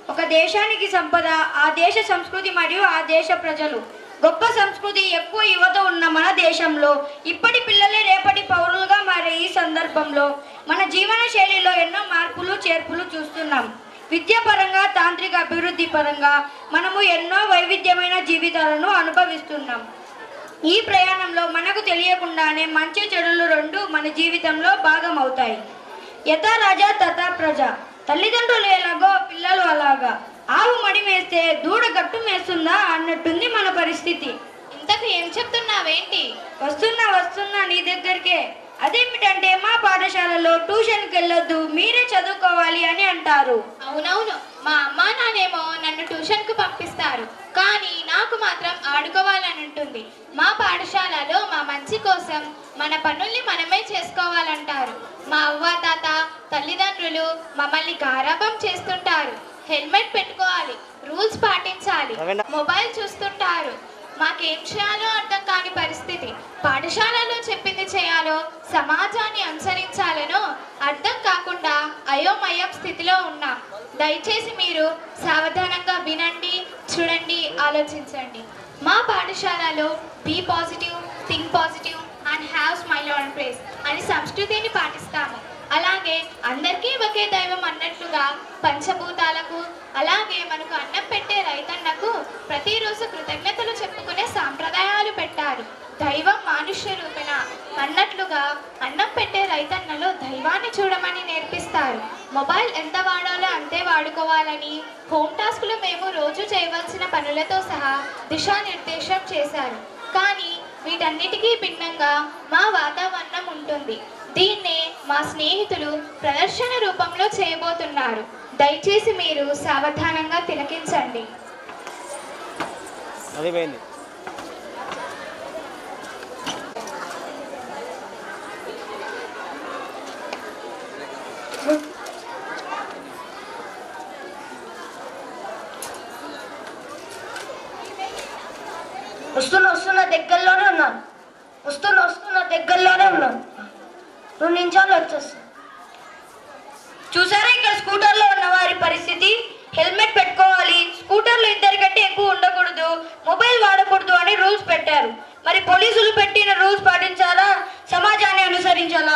ఒక దేశానికి సంపద ఆ దేశ సంస్కృతి మరియు ఆ దేశ ప్రజలు గొప్ప సంస్కృతి ఎక్కువ యువత ఉన్న మన దేశంలో ఇప్పటి పిల్లలే రేపటి పౌరులుగా మారే ఈ సందర్భంలో మన జీవన శైలిలో ఎన్నో మార్పులు చేర్పులు చూస్తున్నాం విద్యాపరంగా తాంత్రిక అభివృద్ధి పరంగా మనము ఎన్నో వైవిధ్యమైన జీవితాలను అనుభవిస్తున్నాం ఈ ప్రయాణంలో మనకు తెలియకుండానే మంచి చెడులు రెండు మన జీవితంలో భాగం అవుతాయి యథా రాజా తథా ప్రజ తల్లిదండ్రులు ఎలాగో పిల్లలు అలాగా ఆవు మడి మేస్తే దూడ గట్టు మేస్తుందా అన్నట్టుంది మన పరిస్థితి ఇంతకు ఏం చెప్తున్నావేంటి వస్తున్నా వస్తున్నా నీ దగ్గరికే అదేమిటంటే మా పాఠశాలలో ట్యూషన్కి వెళ్ళొద్దు మీరే చదువుకోవాలి అని అంటారు అవునవును మా అమ్మా నానేమో నన్ను ట్యూషన్కు పంపిస్తారు కానీ నాకు మాత్రం ఆడుకోవాలని ఉంటుంది మా పాఠశాలలో మా మంచి కోసం మన పనుల్ని మనమే చేసుకోవాలంటారు మా అవ్వ తాత తల్లిదండ్రులు మమ్మల్ని గారాబం చేస్తుంటారు హెల్మెట్ పెట్టుకోవాలి రూల్స్ పాటించాలి మొబైల్ చూస్తుంటారు మాకేం చేయాలో అర్థం కాని పరిస్థితి పాఠశాలలో చెప్పింది చేయాలో సమాజాన్ని అనుసరించాలనో అర్థం కాకుండా అయోమయం స్థితిలో ఉన్నాం దయచేసి మీరు సావధానంగా వినండి చూడండి ఆలోచించండి మా పాఠశాలలో be positive think positive and have smile on face అని సంస్కృతిని పాటిస్తాము అలాగే అందరికీ ఒకే దైవం అన్నట్లుగా పంచభూతాలకు అలాగే మనకు అన్నం పెట్టే రైతన్నకు ప్రతిరోజు కృతజ్ఞతలు చెప్పుకునే సాంప్రదాయాలు పెట్టారు దైవం మానుష్య రూపేణ అన్నట్లుగా అన్నం పెట్టే రైతన్నలో దైవాన్ని చూడమని నేర్పిస్తారు మొబైల్ ఎంత వాడాలో అంతే వాడుకోవాలని హోమ్ టాస్క్లు మేము రోజు చేయవలసిన పనులతో సహా దిశానిర్దేశం చేశారు కానీ వీటన్నిటికీ భిన్నంగా మా వాతావరణం ఉంటుంది దీన్నే మా స్నేహితులు ప్రదర్శన రూపంలో చేయబోతున్నారు దయచేసి మీరు సావధానంగా తిలకించండి అది పోయింది వస్తున్నా వస్తున్నా దగ్గరలోనే ఉన్నాను వస్తున్నా వస్తున్నా దగ్గరలోనే ఉన్నాను రెండు నిమిషాలు వచ్చేస్తా చూసారా ఇక్కడ స్కూటర్లో ఉన్న వారి పరిస్థితి హెల్మెట్ పెట్టుకోవాలి స్కూటర్లో ఇద్దరికంటే ఎక్కువ ఉండకూడదు మొబైల్ వాడకూడదు అని రూల్స్ పెట్టారు మరి పోలీసులు పెట్టిన రూల్స్ పాటించాలా సమాజాన్ని అనుసరించాలా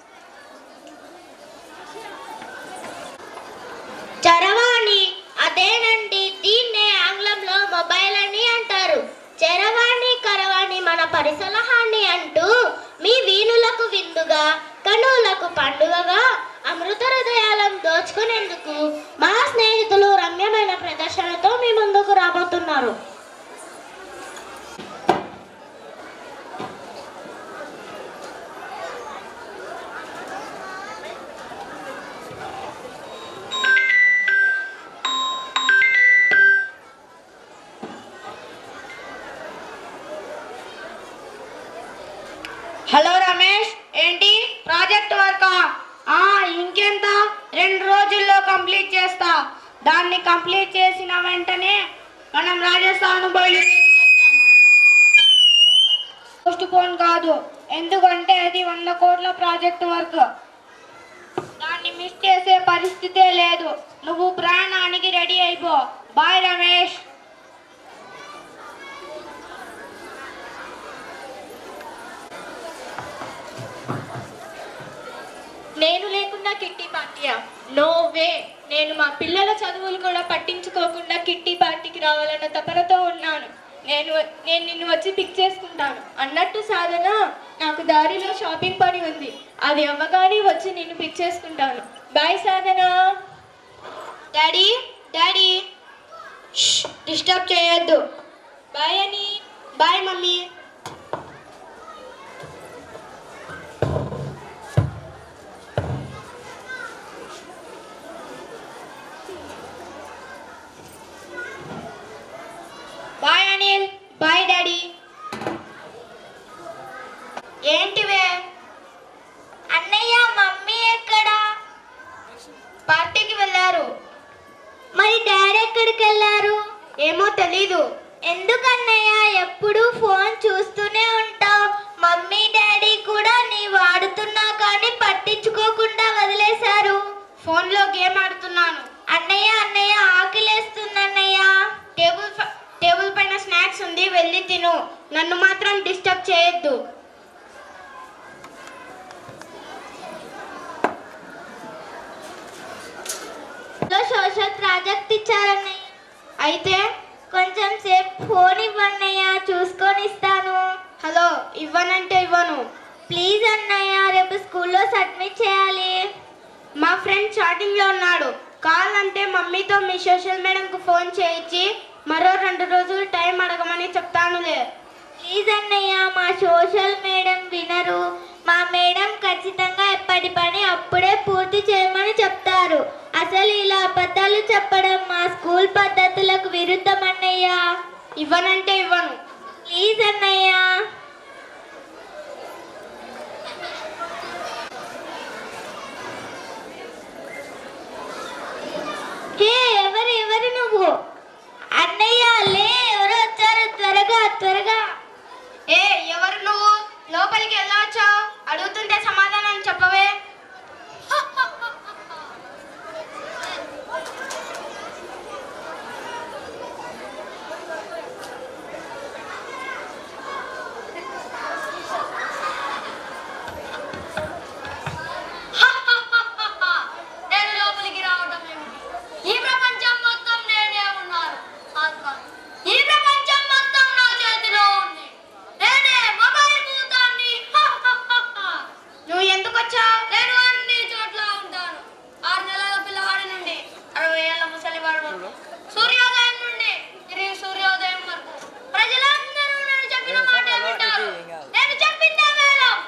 చరవాణి అదేనండి దీన్నే ఆంగ్లంలో మొబైల్ అని అంటారు చరవాణి కరవాణి మన పరిసలహాన్ని అంటూ మీ వీణులకు విందుగా కనులకు పండుగగా అమృత హృదయాలను దోచుకునేందుకు మా స్నేహితులు రమ్యమైన ప్రదర్శనతో మీ ముందుకు రాబోతున్నారు హలో రమేష్ ఏంటి ప్రాజెక్ట్ వర్కా ఆ ఇంకెంత రెండు రోజుల్లో కంప్లీట్ చేస్తా దాన్ని కంప్లీట్ చేసిన వెంటనే మనం రాజస్థాన్ బయలుదేరుతాం పోస్ట్ పోన్ కాదు ఎందుకంటే అది వంద కోట్ల ప్రాజెక్ట్ వర్క్ దాన్ని మిస్ చేసే పరిస్థితే లేదు నువ్వు ప్రయాణానికి రెడీ అయిపో బాయ్ రమేష్ నేను లేకుండా కిట్టి పార్టీయా నో వే నేను మా పిల్లల చదువులు కూడా పట్టించుకోకుండా కిట్టి పార్టీకి రావాలన్న తపనతో ఉన్నాను నేను నేను నిన్ను వచ్చి పిక్ చేసుకుంటాను అన్నట్టు సాధన నాకు దారిలో షాపింగ్ పని ఉంది అది అవ్వగానే వచ్చి నిన్ను పిక్ చేసుకుంటాను bye Sadhana daddy daddy disturb చేయొద్దు బాయ్ అని bye mummy bye Anil bye daddy ఏంటివే అన్నయ్య మమ్మీ ఎక్కడా పార్టీకి వెళ్ళారు మరి డాడీ ఎక్కడికి వెళ్ళారు ఏమో తెలీదు ఎందుకన్నయ్య ఎప్పుడు ఫోన్ చూస్తూనే ఉంటావు మమ్మీ డాడీ కూడా నీ వాడుతున్నా కానీ పట్టించుకోకుండా వదిలేశారు ఫోన్లో గేమ్ ఆడుతున్నాను అన్నయ్య అన్నయ్య ఆకలి నన్ను మాత్రం డిస్టర్బ్ చేయొద్దు సోషల్ ప్రాజెక్ట్ ఇచ్చారన్నయ్య అయితే కొంచెం సేపు ఫోన్ ఇవ్వన్నయ్య చూసుకొని ఇస్తాను హలో ఇవ్వనంటే ఇవ్వను ప్లీజ్ అన్నయ్య రేపు స్కూల్లో సబ్మిట్ చేయాలి మా ఫ్రెండ్ చాటింగ్ లో ఉన్నాడు కావాలంటే మమ్మీతో మీ సోషల్ మేడంకు ఫోన్ చేయించి మరో రెండు రోజులు టైం అడగమని చెప్తానులే ప్లీజ్ అన్నయ్య మా సోషల్ మేడం వినరు మా మేడం ఖచ్చితంగా ఎప్పటి పని అప్పుడే పూర్తి చేయమని చెప్తారు అసలు ఇలా అబద్ధాలు చెప్పడం మా స్కూల్ పద్ధతులకు విరుద్ధం అన్నయ్య ఇవ్వనంటే ఇవ్వను ప్లీజ్ అన్నయ్య హే ఎవరు ఎవరు నువ్వు అన్నయ్య లే ఎవరు వచ్చారు త్వరగా త్వరగా ఏ ఎవరు నువ్వు లోపలికి వెళ్ళవచ్చావు అడుగుతుంటే సమాధానం చెప్పవే నేను లోపలికి రావడం ఏమిటి ఈ ప్రపంచం మొత్తం నేనే ఉన్నాను కాదు కాదు. ఈ ప్రపంచం మొత్తం నా చేతిలో ఉంది నేనే మొబైల్ భూతాన్ని నువ్వు ఎందుకు వచ్చావు నేను అన్ని చోట్ల ఉంటాను ఆరు నెలల పిల్లవాడి నుండి అరవై ఏళ్ళ ముసలివాడి వరకు సూర్యోదయం నుండి తిరిగి సూర్యోదయం వరకు ప్రజలందరూ నేను చెప్పిన మాట వింటారు నేను చెప్పిందే వేదం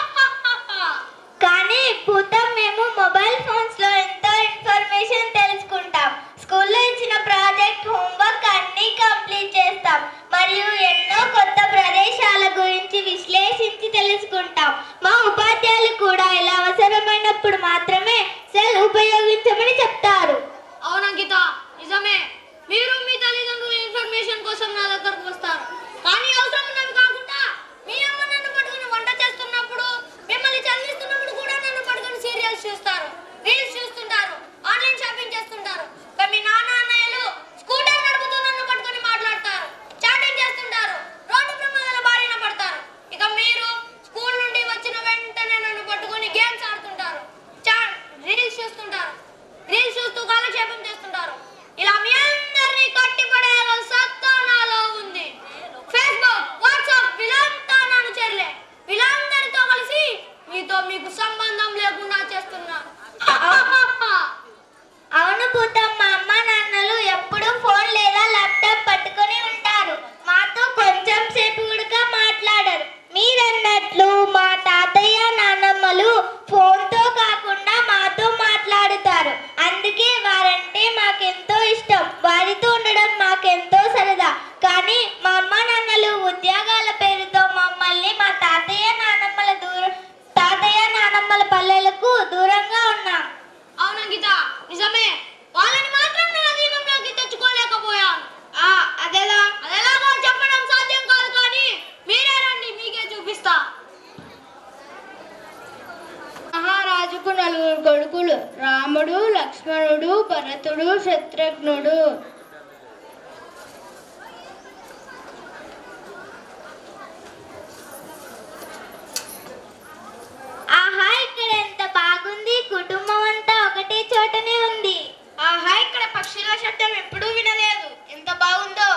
కానీ భూతం మేము మొబైల్ ఫోన్స్ లో ఎంతో ఇన్ఫర్మేషన్ తెలుసుకుంటాం స్కూల్లో ఇచ్చిన ప్రాజెక్ట్ హోంవర్క్ అన్ని కంప్లీట్ చేస్తాం మరియు ఎన్నో కొత్త ప్రదేశాల గురించి విశ్లేషించి తెలుసుకుంటాం మా ఉపాధ్యాయులు కూడా ఇలా అవసరమైనప్పుడు మాత్రమే సెల్ ఉపయోగించమని చెప్తారు అవునా గీత నిజమే మీరు మీ తల్లిదండ్రుల ఇన్ఫర్మేషన్ కోసం నా దగ్గరకు వస్తారు కానీ అవసరం ఉన్నవి కాకుండా మీ అమ్మ నన్ను పట్టుకుని వంట చేస్తున్నప్పుడు మిమ్మల్ని చదివిస్తున్నప్పుడు కూడా నన్ను పట్టుకుని సీరియల్స్ చూస్తారు రీల్స్ చూస్తుంటారు ఆన్లైన్ షాపింగ్ చేస్తుంటారు ఇక మీ నాన్న అన్నయ్యలు స్కూటర్ నడుపుతూ నన్ను పట్టుకుని మాట్లాడతారు చాటింగ్ చేస్తుంటారు రోడ్డు ప్రమాదాల బారిన పడతారు ఇక మీరు స్కూల్ నుండి వచ్చిన వెంటనే నన్ను పట్టుకుని గేమ్స్ ఆడుతుంటారు చా- రీల్స్ చూస్తుంటారు రీల్స్ చూస్తూ కాలక్షేపం చేస్తుంటారు ఇలా మీ అందరినీ కట్టిపడేయాల సత్తా నాలో ఉంది ఫేస్బుక్ వాట్సాప్ వీళ్ళంతా నన్ను చేరలే వీళ్ళందరితో కలిసి మీతో మీకు సంబంధం లేకుండా చేస్తున్నా అవును భూతం మా అమ్మ నాన్నలు ఎప్పుడూ ఫోన్ లేదా ల్యాప్టాప్ పట్టుకొని ఉంటారు మాతో కొంచెం సేపు కూడా మాట్లాడరు మీరన్నట్లు మా తాతయ్య నాన్నమ్మలు ఫోన్తో కాకుండా మాతో మాట్లాడుతారు అందుకే వారంటే మాకెంతో ఇష్టం వారితో ఉండడం మాకెంతో సరదా కానీ మా అమ్మ నాన్నలు ఉద్యోగాల పేరుతో మమ్మల్ని మా తాతయ్య నానమ్మల దూరం తాతయ్య నానమ్మల పల్లెలకు దూరంగా ఉన్నాం అవునా గీత నిజమే వాళ్ళని మాత్రం నా జీవంలోకి తెచ్చుకోలేకపోయాను ఆ అదేలా అదేలాగో చెప్పడం సాధ్యం కాదు కానీ మీరే రండి మీకే చూపిస్తా మహారాజుకు నలుగురు కొడుకులు రాముడు లక్ష్మణుడు భరతుడు శత్రుఘ్నుడు ఆహా ఇక్కడ ఎంత బాగుంది కుటుంబం అంతా ఒకటే చోటనే ఉంది ఆహా ఇక్కడ పక్షుల శబ్దం ఎప్పుడూ వినలేదు ఎంత బాగుందో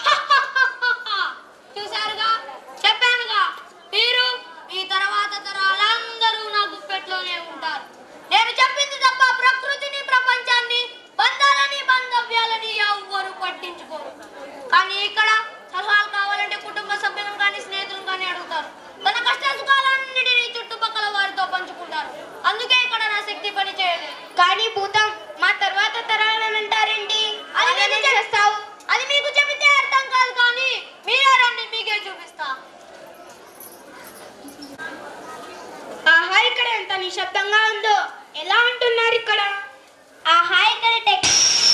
చూసారుగా చెప్పానుగా మీరు ఈ తర్వాత తరాలందరూ నా గుప్పెట్లోనే ఉంటారు నేను చెప్పింది తప్ప ప్రకృతిని ప్రపంచాన్ని బంధాలని బాంధవ్యాలని ఎవ్వరు పట్టించుకోరు కానీ ఇక్కడ సలహాలు కావాలంటే కుటుంబ సభ్యులను కానీ స్నేహితులను కానీ అడుగుతారు తన కష్ట సుఖాలన్నిటినీ చుట్టుపక్కల వారితో పంచుకుంటారు అందుకే ఇక్కడ నా శక్తి పని చేయలేదు కానీ భూతం మా తర్వాత తరాలను అంటారేంటి అది నేను చేస్తావు అది మీకు చెబితే అర్థం కాదు కానీ మీరే రండి మీకే చూపిస్తా ఆహా ఇక్కడ ఎంత నిశ్శబ్దంగా ఉందో ఎలా అంటున్నారు ఇక్కడ ఆహా ఇక్కడ టెక్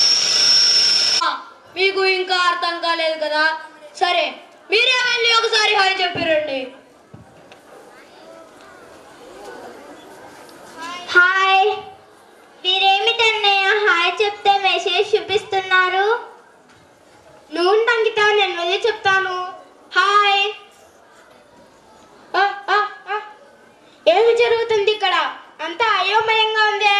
మీకు ఇంకా అర్థం కాలేదు కదా సరే మీరే వెళ్ళి ఒకసారి హాయ్ చెప్పిరండి హాయ్ మీరేమిటన్నయ్య హాయ్ చెప్తే మెసేజ్ చూపిస్తున్నారు నువ్వు అంకిత నేను వెళ్ళి చెప్తాను హాయ్ ఆ, ఆ, ఆ. ఏమి జరుగుతుంది ఇక్కడ అంతా అయోమయంగా ఉందే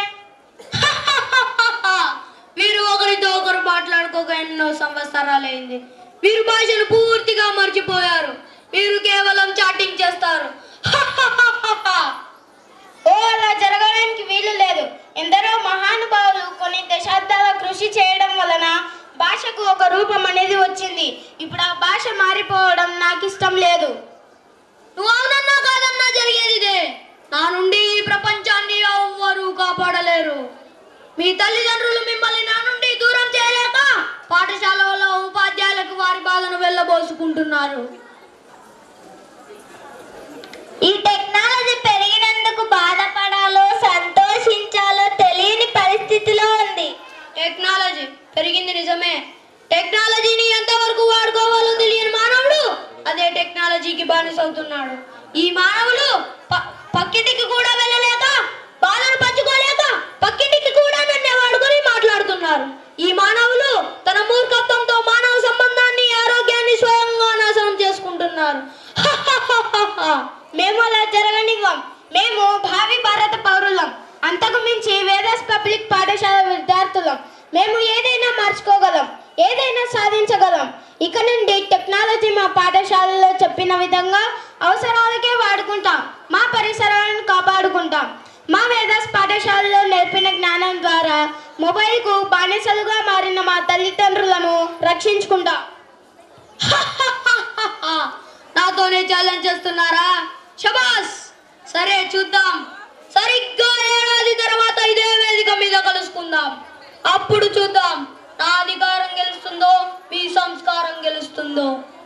వీరు ఒకరితో ఒకరు మాట్లాడుకోక ఎన్నో సంవత్సరాలైంది వీరు భాషను పూర్తిగా మర్చిపోయారు వీరు కేవలం చాటింగ్ చేస్తారు ఓ అలా జరగడానికి వీలు లేదు ఎందరో మహానుభావులు కొన్ని దశాబ్దాల కృషి చేయడం వలన భాషకు ఒక రూపం అనేది వచ్చింది ఇప్పుడు ఆ భాష మారిపోవడం నాకు ఇష్టం లేదు నువ్వు అవునన్నా కాదన్నా జరిగేది ఇదే నా నుండి ఈ ప్రపంచాన్ని ఎవ్వరూ కాపాడలేరు మీ తల్లిదండ్రులు మిమ్మల్ని నా నుండి దూరం చేయలేక పాఠశాలలో ఉపాధ్యాయులకు వారి బాధను వెళ్ళబోసుకుంటున్నారు ఈ టెక్నాలజీ పెరిగినందుకు బాధపడాలో సంతోషించాలో తెలియని పరిస్థితిలో ఉంది టెక్నాలజీ పెరిగింది నిజమే టెక్నాలజీని ఎంతవరకు వాడుకోవాలో తెలియని మానవుడు అదే టెక్నాలజీకి బానిస అవుతున్నాడు ఈ మానవులు ప- పక్కింటికి కూడా వెళ్ళలేక బాధను పంచుకోలేక పక్కింటికి కూడా నన్ను వాడుకొని మాట్లాడుతున్నారు ఈ మానవులు తన మూర్ఖత్వంతో మానవ సంబంధాన్ని ఆరోగ్యాన్ని స్వయంగా నాశనం చేసుకుంటున్నారు మేము అలా జరగనివ్వం మేము భావి భారత పౌరులం అంతకు మించి వేదాస్ పబ్లిక్ పాఠశాల విద్యార్థులం మేము ఏదైనా మార్చుకోగలం ఏదైనా సాధించగలం ఇక నుండి టెక్నాలజీ మా పాఠశాలలో చెప్పిన విధంగా అవసరాలకే వాడుకుంటాం మా పరిసరాలను కాపాడుకుంటాం మా వేదాస్ పాఠశాలలో నేర్పిన జ్ఞానం ద్వారా మొబైల్కు బానిసలుగా మారిన మా తల్లిదండ్రులను రక్షించుకుంటాం నాతోనే ఛాలెంజ్ చేస్తున్నారా శబాస్ సరే చూద్దాం సరిగ్గా ఏడాది తర్వాత ఇదే వేదిక మీద కలుసుకుందాం అప్పుడు చూద్దాం నా అధికారం గెలుస్తుందో మీ సంస్కారం గెలుస్తుందో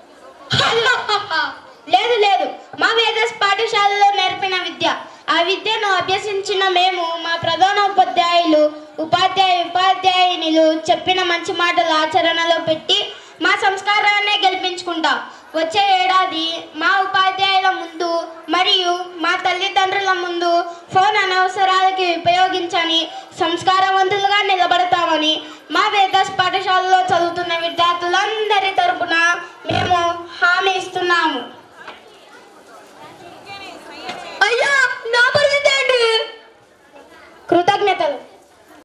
లేదు లేదు మా వేదస్ పాఠశాలలో నేర్పిన విద్య ఆ విద్యను అభ్యసించిన మేము మా ప్రధాన ఉపాధ్యాయులు ఉపాధ్యాయ ఉపాధ్యాయునిలు చెప్పిన మంచి మాటలు ఆచరణలో పెట్టి మా సంస్కారాన్నే గెలిపించుకుంటాం వచ్చే ఏడాది మా ఉపాధ్యాయుల ముందు మరియు మా తల్లిదండ్రుల ముందు ఫోన్ అనవసరాలకి ఉపయోగించని సంస్కారవంతులుగా నిలబడతామని మా వేదాస్ పాఠశాలలో చదువుతున్న విద్యార్థులు